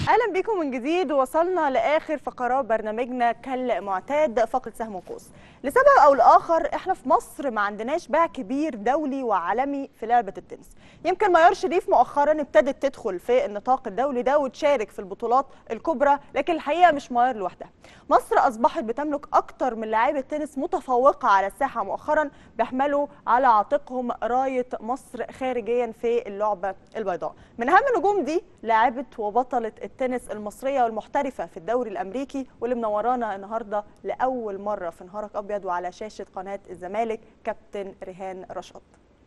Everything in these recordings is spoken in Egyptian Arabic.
اهلا بكم من جديد وصلنا لاخر فقرات برنامجنا كالمعتاد فقره سهم وقوس لسبب او لاخر احنا في مصر ما عندناش باع كبير دولي وعالمي في لعبه التنس يمكن ميار شريف مؤخرا ابتدت تدخل في النطاق الدولي ده وتشارك في البطولات الكبرى لكن الحقيقه مش ميار لوحدها مصر اصبحت بتملك اكتر من لاعيبه تنس متفوقه على الساحه مؤخرا بيحملوا على عاتقهم رايه مصر خارجيا في اللعبه البيضاء من اهم النجوم دي لاعبه وبطله التنس المصريه والمحترفه في الدوري الامريكي واللي منورانا النهارده لاول مره في نهارك ابيض وعلى شاشه قناه الزمالك كابتن ريهان رشاد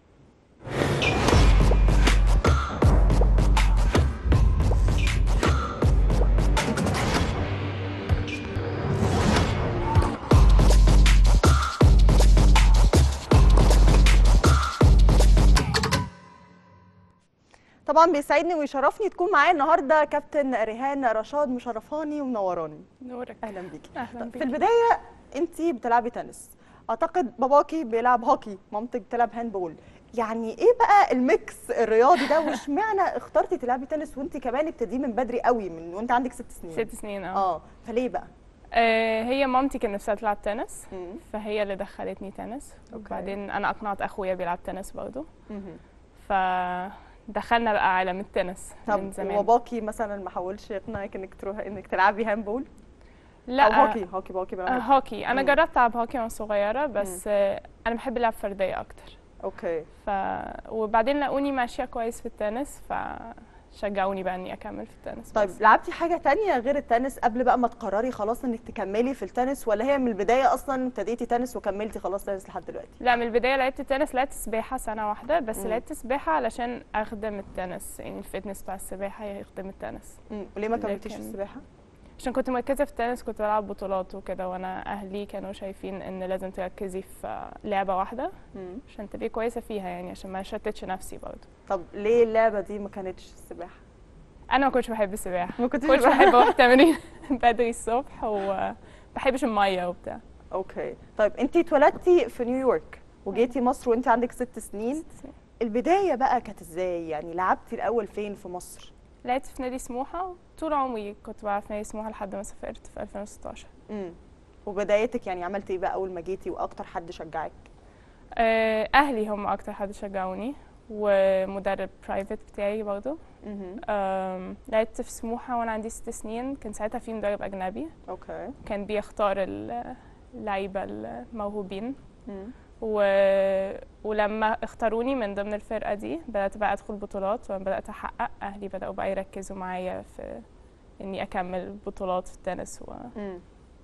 طبعا بيسعدني ويشرفني تكون معايا النهارده كابتن ريهان رشاد مشرفاني ومنوراني نورك اهلا بيكي اهلا في بيك البدايه انت بتلعبي تنس اعتقد باباكي بيلعب هوكي مامتك بتلعب هاندبول يعني ايه بقى الميكس الرياضي ده واشمعنى اخترتي تلعبي تنس وانت كمان ابتديه من بدري قوي من وانت عندك ست سنين ست سنين اه اه فليه بقى آه، هي مامتي كان نفسها تلعب تنس مم. فهي اللي دخلتني تنس أوكي. وبعدين انا اقنعت اخويا بيلعب تنس برضه مهم. فدخلنا بقى عالم التنس من طب زمان وباباكي مثلا ما حاولش يقنعك انك تروحي انك تلعبي هاندبول لا او هوكي هوكي باباكي آه، بيلعب هوكي انا مم. جربت العب هوكي وانا صغيره بس آه، انا بحب العب فرديه اكتر اوكي ف وبعدين لقوني ماشيه كويس في التنس فشجعوني بقى اني اكمل في التنس طيب بس. لعبتي حاجة تانية غير التنس قبل بقى ما تقرري خلاص انك تكملي في التنس ولا هي من البداية اصلا ابتديتي تنس وكملتي خلاص تنس لحد دلوقتي؟ لا من البدايه لعبت تنس لعبت سباحه سنه واحده بس مم. لعبت سباحه علشان اخدم التنس يعني الفتنس بتاع السباحه يخدم التنس مم. وليه ما كملتيش في لكن- السباحة؟ عشان كنت مركزه في التنس كنت بلعب بطولات وكده وانا اهلي كانوا شايفين ان لازم تركزي في لعبه واحده مم. عشان تبقي كويسه فيها يعني عشان ما اشتتش نفسي برضه طب ليه اللعبة دي ما كانتش السباحة؟ انا ما كنتش بحب السباحه ما كنتش كنتش بحب اروح تمرين بدري الصبح وبحبش الميه وبتاع اوكي طيب انت اتولدتي في نيويورك وجيتي مصر وانت عندك ست سنين البداية بقى كانت ازاي؟ يعني لعبتي الأول فين في مصر؟ لعبت في نادي سموحه طول عمري كنت بلعب في نادي سموحه لحد ما سافرت في 2016 مم. وبدايتك يعني عملتي ايه بقى أول ما جيتي وأكتر حد شجعك؟ آه، اهلي هم اكتر حد شجعوني ومدرب برايفت بتاعي برضه مهم. أم، لعبت في سموحة وأنا عندي ست سنين كان ساعتها في مدرب أجنبي اوكي كان بيختار ال- اللعيبة الموهوبين مم. و... ولما اختاروني من ضمن الفرقة دي بدأت بقى أدخل بطولات وأنا بدأت أحقق أهلي بدأوا بقى يركزوا معايا في إني أكمل بطولات في التنس و... مم.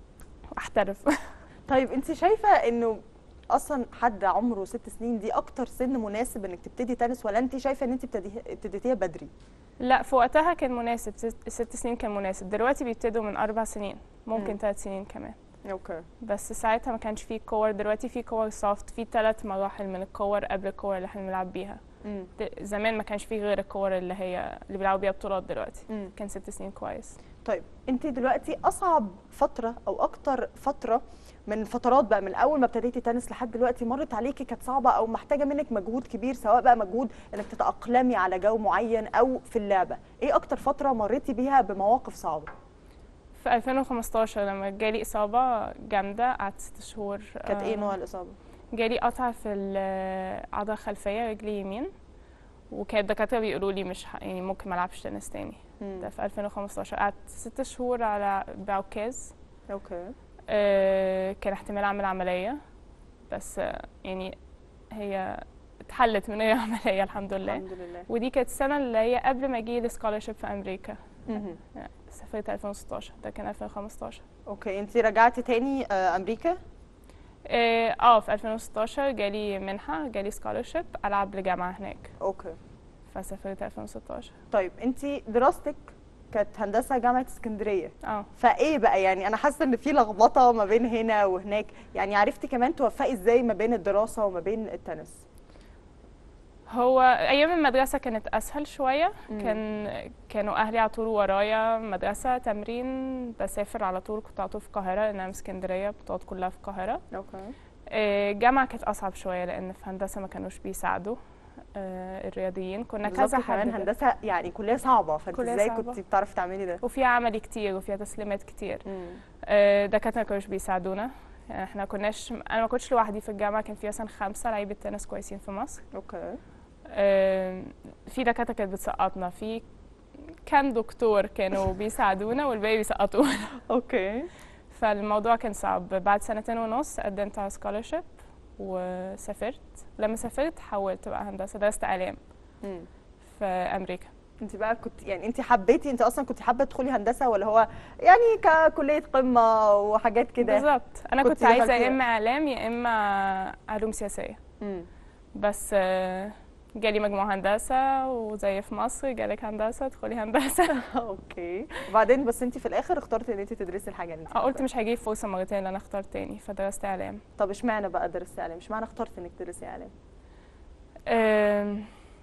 وأحترف طيب انت شايفه انه اصلا حد عمره ست سنين دي اكتر سن مناسب انك تبتدي تنس ولا انت شايفه ان انت ابتدي- ابتديتيها بدري لا في وقتها كان مناسب ست, ست سنين كان مناسب دلوقتي بيبتدوا من أربع سنين ممكن مم. ثلاث سنين كمان اوكي بس ساعتها ما كانش فيه كور دلوقتي في كور سوفت في ثلاث مراحل من الكور قبل الكور اللي احنا بنلعب بيها امم د- زمان ما كانش فيه غير الكور اللي هي اللي بيلعبوا بيها بطولات دلوقتي امم كان ست سنين كويس طيب انت دلوقتي اصعب فتره او اكتر فتره من فترات بقى من اول ما ابتديتي تنس لحد دلوقتي مرت عليكي كانت صعبه او محتاجه منك مجهود كبير سواء بقى مجهود انك تتاقلمي على جو معين او في اللعبه ايه اكتر فتره مريتي بيها بمواقف صعبه في 2015 لما جالي إصابة جامدة قعدت ست شهور كانت ايه آه، نوع الاصابه جالي قطع في العضلة الخلفية رجلي يمين وكان الدكاترة بيقولوا لي مش ح... يعني ممكن ما العبش تنس تاني مم. ده في 2015 قعدت ست شهور على بعكاز اوكي آه، كان احتمال اعمل عمليه بس آه، يعني هي اتحلت من اي عمليه الحمد لله الحمد لله ودي كانت السنه اللي هي قبل ما اجي السكولرشيب في امريكا مهم. سافرت 2016 ده كان 2015 اوكي انت رجعتي تاني آه، امريكا اه آه، في 2016 جالي منحه جالي سكولرشيب العب لجامعه هناك اوكي فسافرت 2016 طيب انت دراستك كانت هندسه جامعه اسكندريه اه فايه بقى يعني انا حاسه ان في لخبطه ما بين هنا وهناك يعني عرفتي كمان توفقي ازاي ما بين الدراسه وما بين التنس هو ايام المدرسه كانت اسهل شويه مم. كان كانوا اهلي على طول ورايا مدرسه تمرين بسافر على طول كنت على طول في القاهره لان انا من اسكندريه بتقعد كلها في القاهره اوكي آه، الجامعه كانت اصعب شويه لان في هندسه ما كانوش بيساعدوا آه، الرياضيين كنا بالظبط كذا كمان حد هندسه يعني كليه صعبه فانت كلية ازاي صعبة. كنت بتعرفي تعملي ده وفيها عملي كتير وفيها تسليمات كتير آه، دكاتره ما كانوش بيساعدونا يعني احنا كناش انا ما كنتش لوحدي في الجامعه كان في مثلا خمسه لعيبه تنس كويسين في مصر اوكي آه، في دكاتره كانت بتسقطنا في كام دكتور كانوا بيساعدونا والباقي بيسقطونا اوكي فالموضوع كان صعب بعد سنتين ونص قدمت على سكولرشيب وسافرت لما سافرت حولت بقى هندسه درست اعلام مم. في امريكا انت بقى كنت يعني انت حبيتي انت اصلا كنت حابه تدخلي هندسه ولا هو يعني ككليه قمه وحاجات كده بالظبط انا كنت كنت عايزه دخلتيها. يا اما اعلام يا اما علوم سياسيه مم. بس آه، جالي مجموع هندسه وزي في مصر جالك هندسه ادخلي هندسه اوكي وبعدين بس انت في الاخر اخترتي ان انت تدرسي الحاجه اللي انت آه، قلت حاباها. مش هجيب فرصه مرتين ان انا اختار تاني فدرست اعلام طب اشمعنى بقى درستي اعلام اشمعنى اخترتي انك تدرسي اعلام آم،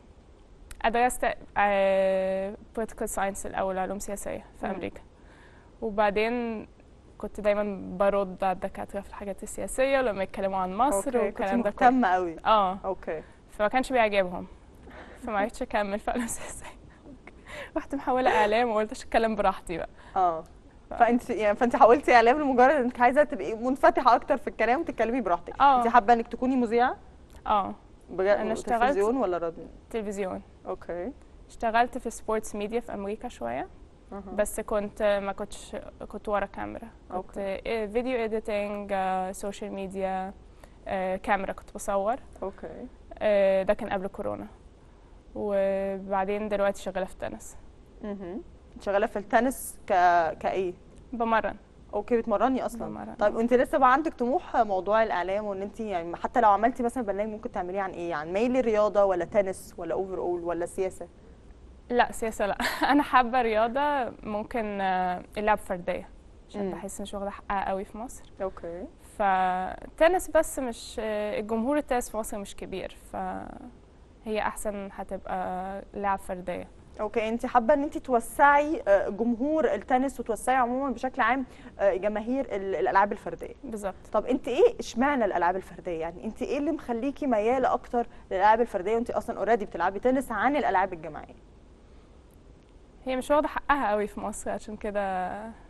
درست آه، political science الأول علوم سياسية في مم. أمريكا وبعدين كنت دايما برد على الدكاترة في الحاجات السياسية لما يتكلموا عن مصر اوكي كنت والكلام ده كله مهتمه قوي اه اوكي فما كانش بيعجبهم فما عرفتش أكمل في علوم سياسية رحت محولة إعلام وقلت عشان أتكلم براحتي بقى اه فانت يعني فانت حاولتي اعلام لمجرد انك عايزه تبقي منفتحه اكتر في الكلام وتتكلمي براحتك اه. انت حابه انك تكوني مذيعه اه بجد أنا اشتغلت- تلفزيون ولا راديو تلفزيون اوكي اشتغلت في سبورتس ميديا في أمريكا شوية أها. بس كنت ما كنتش كنت ورا كاميرا كنت أوكي. فيديو اديتنج سوشيال ميديا كاميرا كنت بصور اوكي آه، ده كان قبل كورونا وبعدين دلوقتي شغاله في التنس اها شغاله في التنس ك كايه بمرن اوكي بتمرني اصلا بمرن. طيب وانت لسه بقى عندك طموح موضوع الاعلام وان انت يعني حتى لو عملتي مثلا برنامج ممكن تعمليه عن ايه عن ميل رياضه ولا تنس ولا اوفر اول ولا سياسه لا سياسه لا انا حابه رياضه ممكن آه، اللعب فرديه عشان مم. بحس مش واخده حقها قوي في مصر اوكي فتنس بس مش آه، الجمهور التنس في مصر مش كبير فهي احسن هتبقى لعب فرديه اوكي انت حابه ان انت توسعي آه، جمهور التنس وتوسعي عموما بشكل عام آه، جماهير ال- الالعاب الفرديه بالظبط طب انت ايه اشمعنى الالعاب الفرديه يعني انت ايه اللي مخليكي مياله اكتر للالعاب الفرديه وانت اصلا اوريدي بتلعبي تنس عن الالعاب الجماعيه هي مش واخده حقها قوي في مصر عشان كده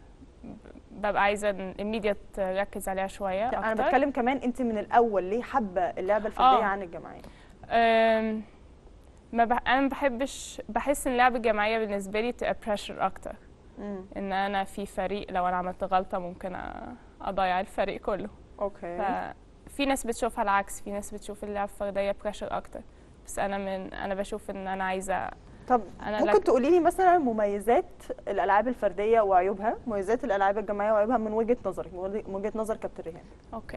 ببقى عايزه إن الميديا تركز عليها شويه انا اكتر بتكلم كمان انت من الاول ليه حابه اللعبه الفرديه آه. عن الجماعيه أم، ما بح... انا ما بحبش بحس ان اللعبه الجماعيه بالنسبه لي تبقى بريشر اكتر امم ان انا في فريق لو انا عملت غلطه ممكن أ- اضيع الفريق كله اوكي ففي ناس بتشوفها العكس في ناس بتشوف اللعبه الفرديه بريشر اكتر بس انا من انا بشوف ان انا عايزه طب انا ممكن لك- تقولي لي مثلا مميزات الالعاب الفرديه وعيوبها مميزات الالعاب الجماعيه وعيوبها من وجهه نظرك من وجهة- من وجهه نظر كابتن ريهام اوكي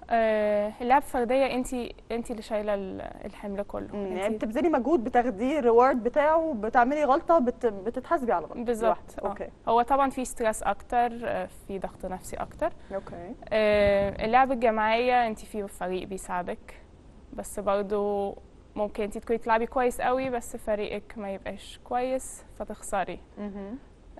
أه اللعبه الفرديه انت انت اللي شايله ال- الحمل كله مم، يعني انتي- بتبذلي مجهود بتاخديه الريورد بتاعه بتعملي غلطه بت... بتتحاسبي على الغلطه بالظبط لوحدك. آه. اوكي هو طبعا في ستريس اكتر آه، في ضغط نفسي اكتر اوكي آه، اللعبة الجماعية انت في فريق بيساعدك بس برضو ممكن انت تكوني تلعبي كويس قوي بس فريقك ما يبقاش كويس فتخسري مهم.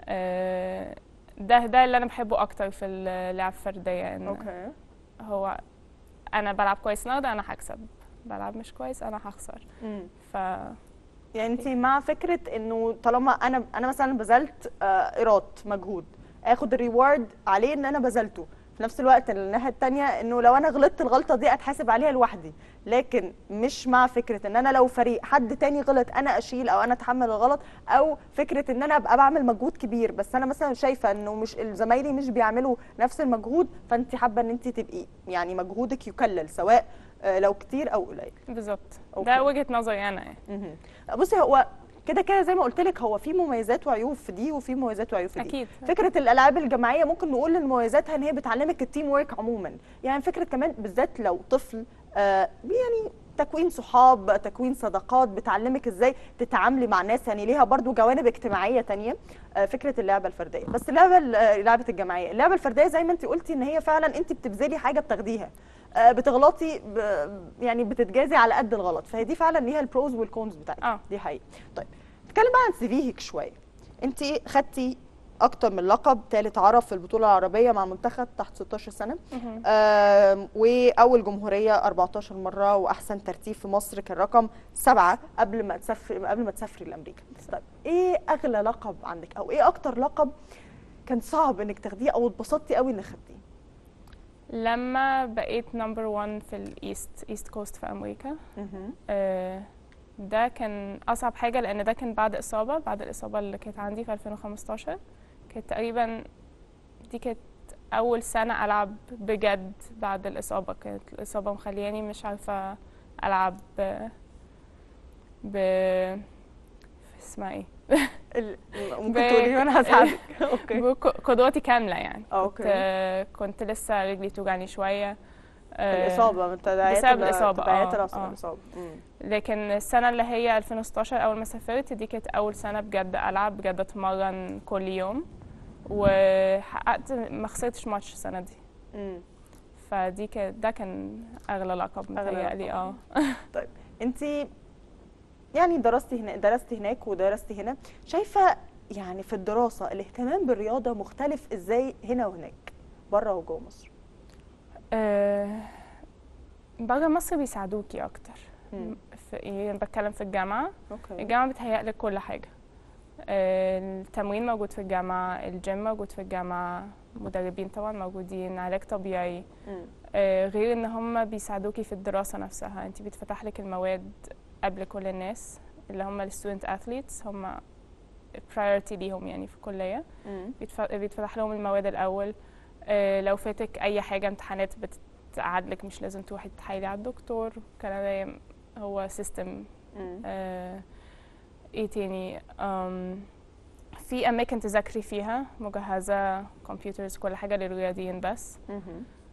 آه، ده ده اللي انا بحبه اكتر في اللعب الفردية ان اوكي هو انا بلعب كويس النهارده انا هكسب بلعب مش كويس انا هخسر مم. ف يعني انت مع فكره انه طالما انا انا مثلا بذلت آه، ايراد مجهود اخد الريورد عليه ان انا بذلته في نفس الوقت الناحيه الثانيه انه لو انا غلطت الغلطه دي اتحاسب عليها لوحدي لكن مش مع فكره ان انا لو فريق حد تاني غلط انا اشيل او انا اتحمل الغلط او فكره ان انا ابقى بعمل مجهود كبير بس انا مثلا شايفه انه مش زمايلي مش بيعملوا نفس المجهود فانت حابه ان انت تبقي يعني مجهودك يكلل سواء آه، لو كتير او قليل بالظبط أوكي. ده وجهة نظري انا يعني مهم. بصي هو كده كده زي ما قلت لك هو في مميزات وعيوب في دي وفي مميزات وعيوب في دي اكيد فكره الالعاب الجماعيه ممكن نقول ان مميزاتها ان هي بتعلمك التيم ورك عموما يعني فكره كمان بالذات لو طفل آه يعني تكوين صحاب تكوين صداقات بتعلمك ازاي تتعاملي مع الناس يعني ليها برضو جوانب اجتماعيه تانية آه فكره اللعبه الفرديه بس اللعبه ال- آه، لعبه الجماعيه اللعبه الفرديه زي ما انت قلتي ان هي فعلا انت بتبذلي حاجه بتاخديها آه بتغلطي ب يعني بتتجازي على قد الغلط فهي دي فعلا ليها البروز والكونز بتاعتها اه دي حقيقة طيب نتكلم بقى عن سي فيك شويه انت خدتي اكتر من لقب ثالث عرب في البطوله العربيه مع منتخب تحت 16 سنه مهم. آم، واول جمهوريه 14 مره واحسن ترتيب في مصر كان رقم سبعه قبل ما تسافري قبل ما تسافري لامريكا طيب ايه اغلى لقب عندك او ايه اكتر لقب كان صعب انك تاخديه او اتبسطتي قوي انك خدتيه لما بقيت نمبر 1 في الايست ايست كوست في امريكا آه، ده كان اصعب حاجه لان ده كان بعد اصابه بعد الاصابه اللي كانت عندي في 2015 كانت تقريبا دي كانت اول سنه العب بجد بعد الاصابه كانت الاصابه مخلياني مش عارفه العب ب, ب... اسمها ايه ال- ممكن ب- تقولي وانا هساعدك اوكي بق- قدراتي كامله يعني اوكي كنت, كنت لسه رجلي توجعني شويه آه، الاصابه من تداعيات بسبب ال- الإصابة، تداعيات آه، الأص- آه. الاصابه مم. لكن السنة اللي هي 2016 أول ما سافرت دي كانت أول سنة بجد ألعب بجد أتمرن كل يوم وحققت ما خسرتش ماتش السنة دي مم. فدي كانت ده كان أغلى لقب أغلى متهيألي لقب. اه انت يعني درستي هنا درستي هناك ودرستي هنا شايفه يعني في الدراسه الاهتمام بالرياضه مختلف ازاي هنا وهناك بره وجوه مصر آه، بره مصر بيساعدوكي أكتر مم. في يعني بتكلم في الجامعة اوكي الجامعة بتهيألك كل حاجة آه، التمرين موجود في الجامعة الجيم موجود في الجامعة مدربين طبعا موجودين علاج طبيعي مم. آه، غير ان هم بيساعدوكي في الدراسه نفسها انت بيتفتح لك المواد قبل كل الناس اللي هم الستودنت اثليتس هم priority ليهم يعني في الكليه مم. بيتف- بيتفتح لهم المواد الاول آه، لو فاتك اي حاجه امتحانات بتتقعد لك مش لازم تروحي تتحايلي على الدكتور الكلام ده هو سيستم مم. ايه تاني أم، في اماكن تذاكري فيها مجهزه كمبيوترز كل حاجه للرياضيين بس مم.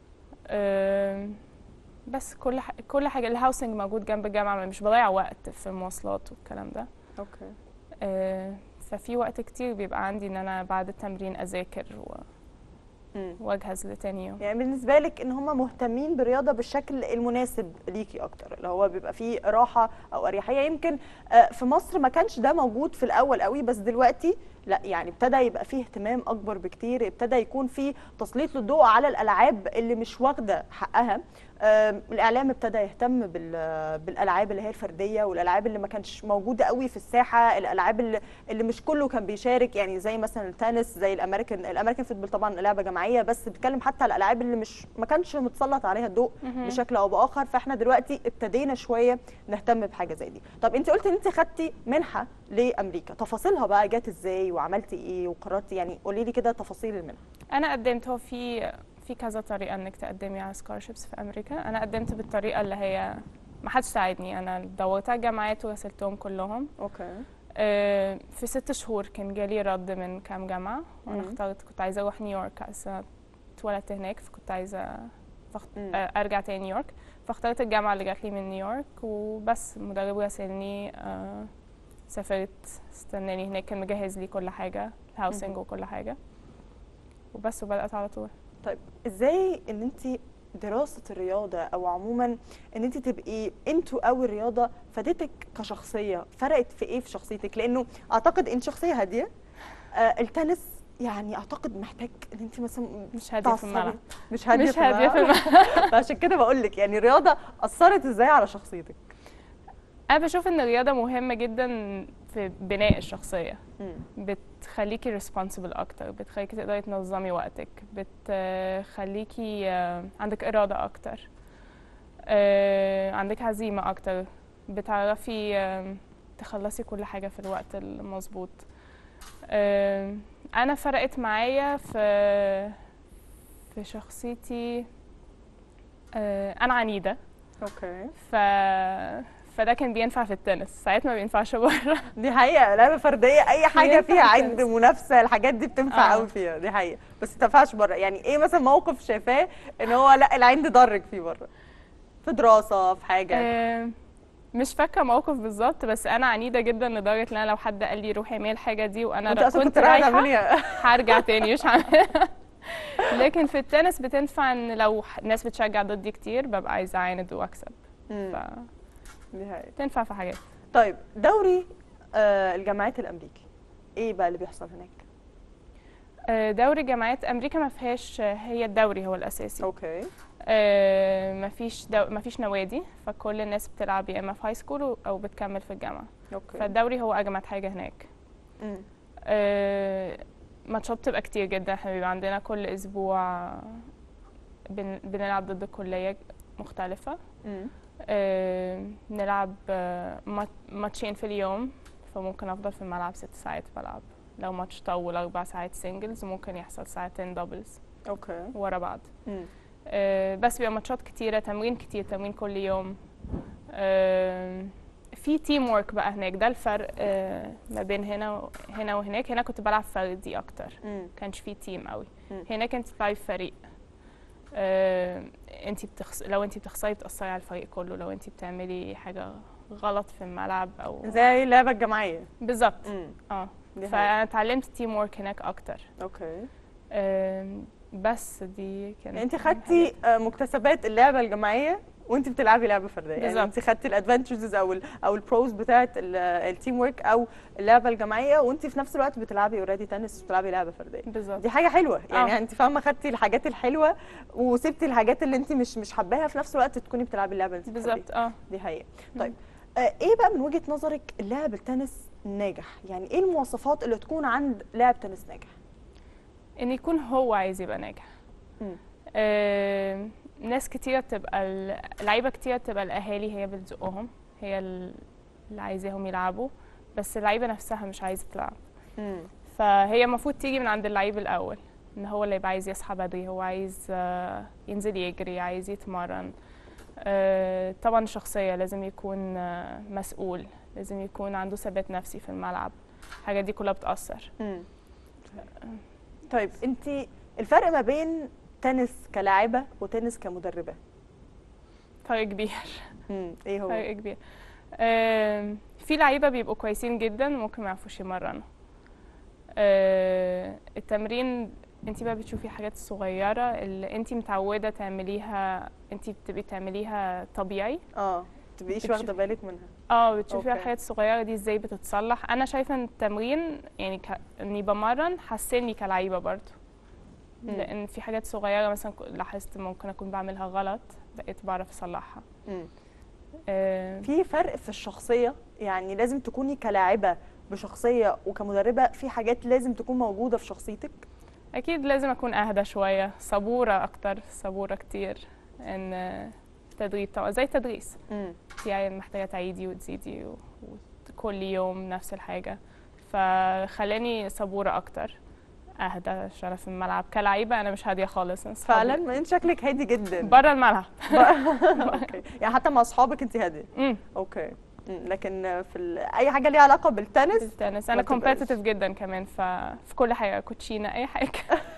أم، بس كل ح... كل حاجه الهاوسنج موجود جنب الجامعه مش بضيع وقت في المواصلات والكلام ده اوكي أه، ففي وقت كتير بيبقى عندي ان انا بعد التمرين اذاكر و... مم. واجهز لتاني يوم يعني بالنسبه لك ان هم مهتمين بالرياضه بالشكل المناسب ليكي اكتر اللي هو بيبقى فيه راحه او اريحيه يمكن آه، في مصر ما كانش ده موجود في الاول قوي بس دلوقتي لا يعني ابتدى يبقى فيه اهتمام اكبر بكتير ابتدى يكون فيه تسليط للضوء على الالعاب اللي مش واخده حقها آم، الاعلام ابتدى يهتم بال- بالالعاب اللي هي الفرديه والالعاب اللي ما كانش موجوده قوي في الساحه الالعاب اللي, اللي مش كله كان بيشارك يعني زي مثلا التنس زي الامريكان الامريكان فوتبول طبعا لعبه جماعيه بس بتكلم حتى على الالعاب اللي مش ما كانش متسلط عليها الضوء مهم. بشكل او باخر فاحنا دلوقتي ابتدينا شويه نهتم بحاجه زي دي طب انت قلت ان انت خدتي منحه لامريكا تفاصيلها بقى جت ازاي وعملتي ايه وقررتي يعني قولي لي كده تفاصيل المنحه انا قدمت هو في في كذا طريقه انك تقدمي على سكولرشيبس في امريكا انا قدمت بالطريقه اللي هي ما حدش ساعدني انا دورت على الجامعات وراسلتهم كلهم اوكي آه، في ست شهور كان جالي رد من كام جامعة وأنا مم. اخترت كنت عايزة أروح نيويورك أصل اتولدت هناك فكنت عايزة فخت... مم. آه، أرجع تاني نيويورك فاخترت الجامعة اللي جات لي من نيويورك وبس المدرب راسلني آه، سافرت استناني هناك كان مجهز لي كل حاجة الهاوسنج مهم. وكل حاجة وبس وبدأت على طول طيب ازاي ان انت دراسه الرياضه او عموما ان انت تبقي انتوا قوي الرياضه فادتك كشخصيه فرقت في ايه في شخصيتك لانه اعتقد انت شخصيه هاديه آه التنس يعني اعتقد محتاج ان انت مثلا مش هادية في تعصبي. الملعب مش هاديه مش هادية في الملعب. الملعب فعشان كده بقول لك يعني الرياضه اثرت ازاي على شخصيتك أنا بشوف إن الرياضة مهمة جدا في بناء الشخصية مم. بتخليكي ريسبونسبل اكتر بتخليكي تقدري تنظمي وقتك بتخليكي آه، عندك اراده اكتر آه، عندك عزيمه اكتر بتعرفي آه، تخلصي كل حاجه في الوقت المظبوط آه، انا فرقت معايا في في شخصيتي آه، انا عنيده اوكي ف فده كان بينفع في التنس ساعات ما بينفعش بره دي حقيقه لعبه فرديه اي حاجه ينفع فيها عند التنس. منافسه الحاجات دي بتنفع آه. قوي فيها دي حقيقه بس ما تنفعش بره يعني ايه مثلا موقف شايفاه ان هو لا العند ضرك فيه بره في دراسه في حاجه آه، مش فاكره موقف بالظبط بس انا عنيده جدا لدرجه ان انا لو حد قال لي روحي اعملي الحاجه دي وانا انت را- اصلا كنت كنت رايحه رايحه تعمليها هرجع تاني مش هعملها لكن في التنس بتنفع ان لو ح- ناس بتشجع ضدي كتير ببقى عايزه اعاند واكسب مم. دي حقيقه فتنفع في حاجات طيب دوري آه الجامعات الامريكي ايه بقى اللي بيحصل هناك آه، دوري جامعات امريكا ما فيهاش هي الدوري هو الاساسي اوكي آه، ما فيش دو... ما فيش نوادي فكل الناس بتلعب يا اما في هاي سكول او بتكمل في الجامعه اوكي فالدوري هو اجمد حاجه هناك مم. آه، ماتشات بتبقى كتير جدا احنا بيبقى عندنا كل اسبوع بن... بنلعب ضد كليه مختلفه مم. آه، نلعب آه، مات- ماتشين في اليوم فممكن افضل في الملعب ست ساعات بلعب لو ماتش طول اربع ساعات سنجلز ممكن يحصل ساعتين دبلز اوكي ورا بعض مم. آه، بس بيبقى ماتشات كتيرة تمرين كتير تمرين كل يوم آه، في تيم وورك بقى هناك ده الفرق آه، ما بين هنا و- هنا وهناك هنا كنت بلعب فردي اكتر مم. كانش في تيم قوي مم. هناك انت بتلعبي في فريق آه، انت بتخس... لو انت بتخسري بتأثري على الفريق كله لو انت بتعملي حاجة غلط في الملعب او زي اللعبه الجماعيه بالظبط مم. اه دي حقيقة. فانا اتعلمت تيم وورك هناك اكتر اوكي آم، بس دي كانت يعني انت أهم خدتي آه، مكتسبات اللعبه الجماعيه وانت بتلعبي لعبه فرديه يعني بالظبط. انت خدتي الادفنتشرز او ال او البروز بتاعه التيم ورك او اللعبه الجماعيه وانت في نفس الوقت بتلعبي اوريدي تنس وبتلعبي لعبه فرديه بالظبط دي حاجه حلوه يعني آه. انت فاهمه خدتي الحاجات الحلوه وسبتي الحاجات اللي انت مش مش حباها في نفس الوقت تكوني بتلعبي اللعبه اللي انت بتحبيها. بالظبط اه دي حقيقه طيب آه، ايه بقى من وجهه نظرك اللاعب التنس الناجح يعني ايه المواصفات اللي تكون عند لاعب تنس ناجح ان يكون هو عايز يبقى ناجح مم. آم، ناس كتيرة بتبقى ال- لعيبة كتيرة بتبقى الأهالي هي بتزقهم هي ال- اللي عايزاهم يلعبوا بس اللعيبة نفسها مش عايزة تلعب مم. فهي المفروض تيجي من عند اللعيب الأول إن هو اللي يبقى عايز يصحى بدري هو عايز آه، ينزل يجري عايز يتمرن آه، طبعا الشخصية لازم يكون آه، مسؤول لازم يكون عنده ثبات نفسي في الملعب الحاجات دي كلها بتأثر مم. طيب انت الفرق ما بين تنس كلاعبه وتنس كمدربه فرق كبير مم. ايه هو فرق كبير آم، في لعيبة بيبقوا كويسين جدا ممكن ما يعرفوش يمرنوا آه، التمرين انت بقى بتشوفي حاجات صغيرة اللي انت متعودة تعمليها انت بتبقي تعمليها طبيعي اه تبقيش بتشوف- واخده بالك منها اه بتشوفي أوكي. الحاجات الصغيرة دي ازاي بتتصلح انا شايفة ان التمرين يعني ك... اني بمرن حسني كلعيبة برضو مم. لان في حاجات صغيرة مثلا ك- لاحظت ممكن اكون بعملها غلط بقيت بعرف اصلحها مم. آه، في فرق في الشخصيه يعني لازم تكوني كلاعبه بشخصيه وكمدربه في حاجات لازم تكون موجوده في شخصيتك اكيد لازم اكون اهدى شويه صبوره اكتر صبوره كتير ان تدريب طبعا زي التدريس مم. انت يعني محتاجه تعيدي وتزيدي و- وكل يوم نفس الحاجه فخلاني صبوره اكتر اهدى عشان أنا في الملعب كلعيبه انا مش هاديه خالص أنا صحابي- فعلا ما انت شكلك هادي جدا بره الملعب اوكي يعني حتى مع اصحابك انت هاديه امم اوكي مم. لكن في ال... اي حاجه ليها علاقه بالتنس التنس ما انا تبقاش. كومبetitive جدا كمان ف... في كل حاجه كوتشينه اي حاجه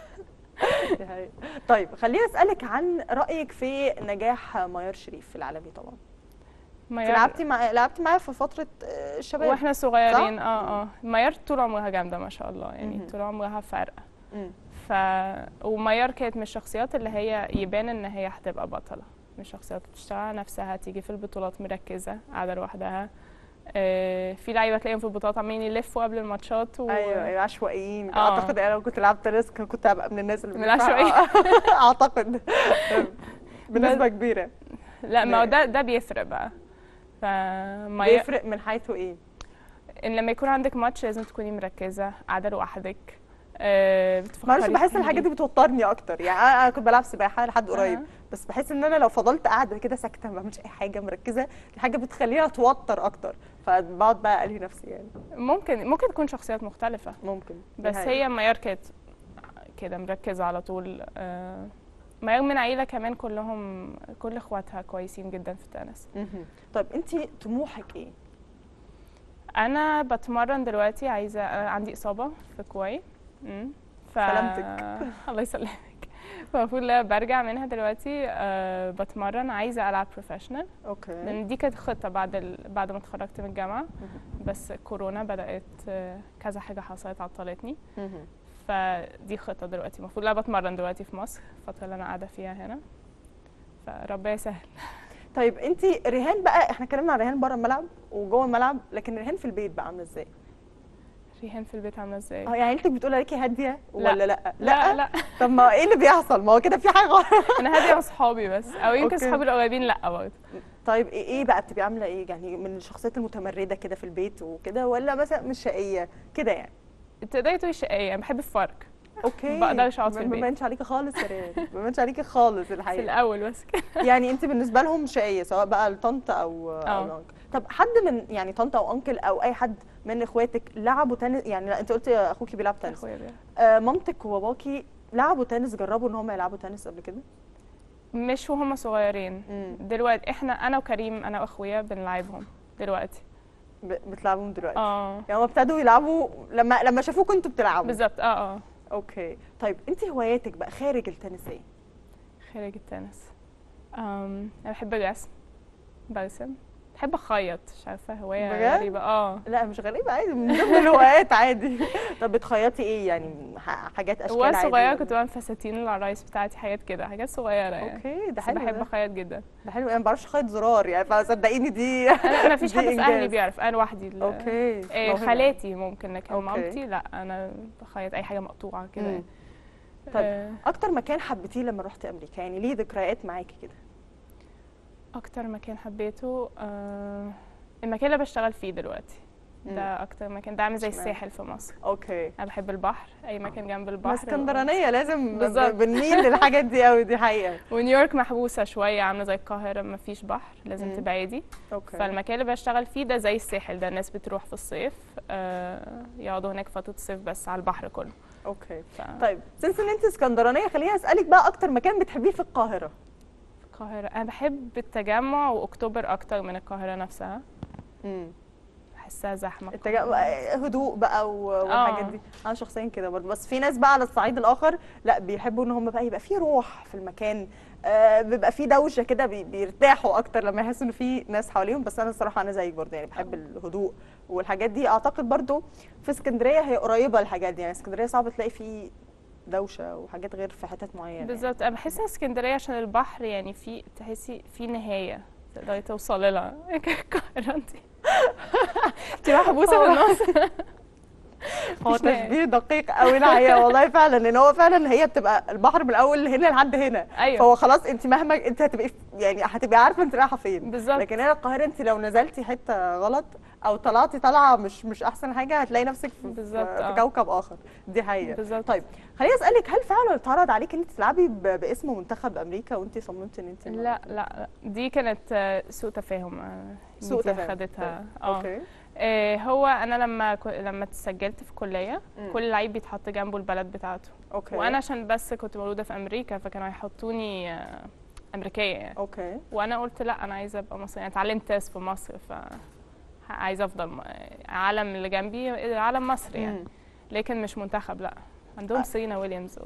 دي حقيقة. طيب خليني اسالك عن رايك في نجاح ميار شريف في العالمي طبعا ما انت لعبتي مع لعبتي معاها في فتره آه، الشباب واحنا صغيرين اه اه ميار طول عمرها جامده ما شاء الله يعني مهم. طول عمرها فارقه مم. ف وميار كانت من الشخصيات اللي هي يبان ان هي هتبقى بطله من الشخصيات بتشتغل على نفسها تيجي في البطولات مركزه قاعده لوحدها آه، في لعيبه تلاقيهم في البطولات عمالين يلفوا قبل الماتشات و... ايوه ايوه عشوائيين آه. اعتقد انا لو كنت لعبت تنس كان- كنت هبقى من الناس اللي من بتدفع- العشوائيين. اعتقد بنسبه كبيره لا ما هو ده ده بيفرق بقى فميار بيفرق من حيث ايه ان لما يكون عندك ماتش لازم تكوني مركزه قاعده لوحدك آه، بتفكري معلش في بحس الحاجات دي بتوترني اكتر يعني انا أنا كنت بلعب سباحه لحد قريب أها. بس بحس ان انا لو فضلت قاعده كده ساكته ما بعملش اي حاجه مركزه دي حاجه بتخليني اتوتر اكتر فبقعد بقى الهي نفسي يعني ممكن ممكن تكون شخصيات مختلفه ممكن دي بس حقيقة. هي ميار كانت كده مركزة على طول آه، ميار من عيلة كمان كلهم كل اخواتها كويسين جدا في التنس مهم. طيب انت طموحك ايه؟ انا بتمرن دلوقتي عايزة أنا عندي إصابة في كوعي مم. ف... سلامتك. الله يسلمك فالمفروض لا برجع منها دلوقتي أه بتمرن عايزة ألعب بروفيشنال اوكي لأن دي كانت خطة بعد ال... بعد ما اتخرجت من الجامعة مهم. بس كورونا بدأت آه، كذا حاجة حصلت عطلتني مهم. فدي خطة دلوقتي المفروض لا بتمرن دلوقتي في مصر الفترة اللي أنا قاعدة فيها هنا فربنا يسهل طيب انت ريهان بقى احنا اتكلمنا عن ريهان بره الملعب وجوه الملعب لكن ريهان في البيت بقى عامله ازاي؟ ريهان في البيت عامله ازاي اه يعني عيلتك بتقول عليكي هاديه لا. ولا لا لا لا طب ما ايه اللي بيحصل ما هو كده في حاجه غلط انا هاديه مع صحابي بس او يمكن أوكي. صحابي القريبين لا برضه طيب ايه إيه بقى بتبقي عامله ايه يعني من الشخصيات المتمرده كده في البيت وكده ولا مثلا مش شقيه كده يعني تقدري تقولي شقيه انا بحب الفرق اوكي بقدرش أقعد في ما- البيت. ما بانش عليكي خالص يا ريان ما بانش عليكي خالص في الحقيقه الاول بس كده يعني انت بالنسبه لهم شقيه سواء بقى الطنط او او اه. الأنكل. طب حد من يعني طنط او انكل او اي حد من اخواتك لعبوا تنس يعني لا انت قلتي اخوكي بيلعب تنس اخويا بيلعب. آه مامتك وباباكي لعبوا تنس جربوا ان هم يلعبوا تنس قبل كده مش وهم صغيرين مم. دلوقتي احنا انا وكريم انا واخويا بنلعبهم دلوقتي ب- بتلعبوهم دلوقتي اه يعني هم ابتدوا يلعبوا لما لما شافوكوا انتوا بتلعبوا بالظبط اه اه اوكي طيب انت هواياتك بقى خارج التنس ايه خارج التنس أم، انا بحب الرسم برسم بحب اخيط مش عارفه هوايه بجد؟ غريبه اه لا مش غريبة عادي من ضمن الهوايات عادي طب بتخيطي ايه يعني ح- حاجات اشكال وانا عادي صغيره ولا- كنت بعمل فساتين العرايس بتاعتي حاجات كده حاجات صغيره يعني اوكي ده بس حلو بحب ده. اخيط جدا ده حلو انا ما بعرفش اخيط زرار يعني فصدقيني دي انا ما فيش دي حد في اهلي إنجاز. بيعرف انا لوحدي اللي- اوكي إيه موهبة. خالاتي ممكن لكن أوكي. مامتي لا انا بخيط اي حاجه مقطوعه كده مم. يعني. طيب. آه، اكتر مكان حبيتيه لما رحت امريكا يعني ليه ذكريات معاكي كده اكتر مكان حبيته آه، المكان اللي بشتغل فيه دلوقتي مم. ده اكتر مكان ده عامل زي اشمعنى؟ الساحل في مصر اوكي انا بحب البحر اي مكان جنب ما البحر اسكندرانيه لازم ب- بالظبط. بنميل للحاجات دي قوي دي حقيقه ونيويورك محبوسه شويه عامله زي القاهره ما فيش بحر لازم مم. تبعدي اوكي فالمكان اللي بشتغل فيه ده زي الساحل ده الناس بتروح في الصيف آه، يقعدوا هناك فتره الصيف بس على البحر كله اوكي ف... طيب سنس ان انت اسكندرانيه خليني اسالك بقى اكتر مكان بتحبيه في القاهره القاهره انا بحب التجمع واكتوبر اكتر من القاهره نفسها امم بحسها زحمه التجا... هدوء بقى و- والحاجات آه. دي انا شخصيا كده برضه بس في ناس بقى على الصعيد الاخر لا بيحبوا ان هم بقى يبقى في روح في المكان آه بيبقى في دوشه كده بي... بيرتاحوا اكتر لما يحسوا ان في ناس حواليهم بس انا الصراحه انا زيك برضه يعني بحب الهدوء والحاجات دي اعتقد برضه في اسكندريه هي قريبه الحاجات دي يعني اسكندريه صعب تلاقي في دوشه وحاجات غير في حتت معينه يعني. بالظبط انا بحس ان اسكندريه عشان البحر يعني في تحسي في نهايه تقدري توصلي لها القاهره انت انت محبوسه في النص هو مفيش نهاية. تشبيه دقيق قوي الحقيقه والله فعلا لان هو فعلا هي بتبقى البحر من الاول هنا لحد هنا ايوه فهو خلاص انت مهما انت هتبقي يعني هتبقي عارفه انت رايحه فين بالظبط لكن هنا القاهره انت لو نزلتي حته غلط او طلعتي طلعه مش مش احسن حاجه هتلاقي نفسك في, بالظبط، في, في اه. كوكب اخر دي حقيقه بالظبط طيب خليني اسالك هل فعلا اتعرض عليك ان انت تلعبي ب- باسم منتخب امريكا وانت صممتي ان انت ما- لا لا لا دي كانت آه، سوء تفاهم آه، سوء الميديا تفاهم. خدتها اه اوكي آه، هو انا لما كو- لما سجلت في كليه مم. كل لعيب بيتحط جنبه البلد بتاعته اوكي وانا عشان بس كنت مولوده في امريكا فكانوا هيحطوني آه، امريكيه يعني اوكي وانا قلت لا انا عايزه ابقى مصريه يعني اتعلمت تاس في مصر ف عايزه افضل م- عالم اللي جنبي عالم مصر يعني مم. لكن مش منتخب لا عندهم سيرينا ويليامز و...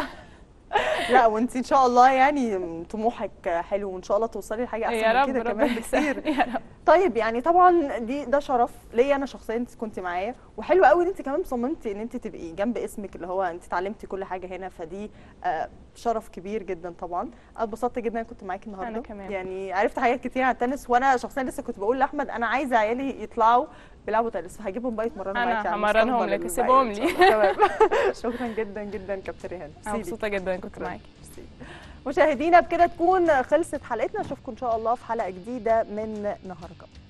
لا وانت ان شاء الله يعني طموحك حلو وان شاء الله توصلي لحاجه احسن يا من رب كده ربنا كمان بكتير يسهل. يا رب طيب يعني طبعا دي ده شرف ليا انا شخصيا انت كنت معايا وحلو قوي ان انت كمان صممتي ان انت تبقي جنب اسمك اللي هو انت اتعلمتي كل حاجه هنا فدي آه، شرف كبير جدا طبعا انا اتبسطت جدا إن كنت معاكي النهارده أنا كمان. يعني عرفت حاجات كتير عن التنس وانا شخصيا لسه كنت بقول لاحمد انا عايزه عيالي يطلعوا بيلعبوا تنس فهجيبهم بقى يتمرنوا أنا معاكي على همرنهم المستقبل لك، البعيد سيبهم إن لي. شاء الله. تمام شكرا جدا جدا كابتن ريهان انا ميرسي ليكي. مبسوطه جدا كنت شكراً. معاكي ميرسي. مشاهدينا بكده تكون خلصت حلقتنا اشوفكم ان شاء الله في حلقه جديده من نهاركم